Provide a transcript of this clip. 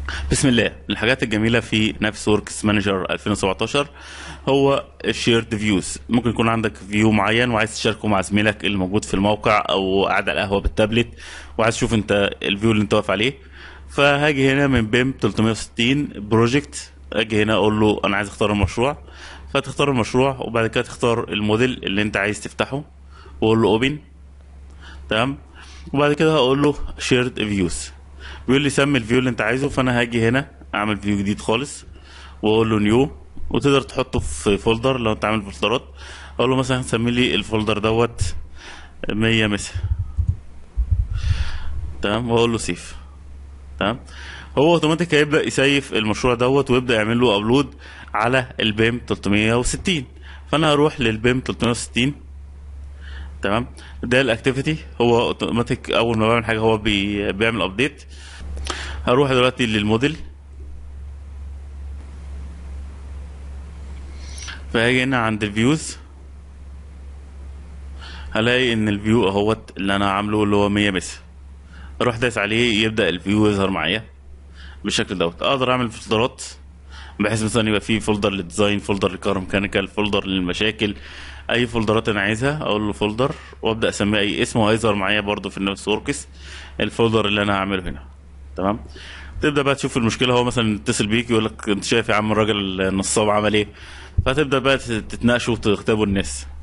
بسم الله من الحاجات الجميلة في نفس وركس مانجر 2017 هو الشيرد فيوز ممكن يكون عندك فيو معين وعايز تشاركه مع زميلك اللي موجود في الموقع او قاعد على القهوة بالتابلت وعايز تشوف انت الفيو اللي انت واقف عليه فهاجي هنا من بيم 360 بروجكت اجي هنا اقول له انا عايز اختار المشروع فتختار المشروع وبعد كده تختار الموديل اللي انت عايز تفتحه واقول له اوبن تمام وبعد كده هقول له شيرد فيوز بيقول لي سمي الفيو اللي انت عايزه فانا هاجي هنا اعمل فيو جديد خالص واقول له نيو وتقدر تحطه في فولدر لو انت عامل فولدرات اقول له مثلا سمي لي الفولدر دوت 100 مثلا تمام واقول له سيف تمام هو اوتوماتيك هيبدا يسيف المشروع دوت ويبدا يعمل له ابلود على البيم 360 فانا هروح للبيم 360 تمام ده الاكتيفيتي هو اوتوماتيك اول ما بعمل حاجه هو بي بيعمل ابديت هروح دلوقتي للموديل فهاجي هنا عند الفيوز هلاقي ان الفيو اهوت اللي انا عامله اللي هو 100 بس اروح دايس عليه يبدا الفيو يظهر معايا بالشكل دوت اقدر اعمل فولدرات بحيث مثلا يبقى فيه فولدر للديزاين فولدر للكار ميكانيكال فولدر للمشاكل اي فولدرات انا عايزها اقول له فولدر وابدا اسميه اي اسم وهيظهر معايا برضو في نفس وركس الفولدر اللي انا هعمله هنا تمام تبدا بقى تشوف المشكله هو مثلا يتصل بيك يقول لك انت شايف يا عم الراجل النصاب عمل ايه فتبدا بقى تتناقشوا وتكتبوا الناس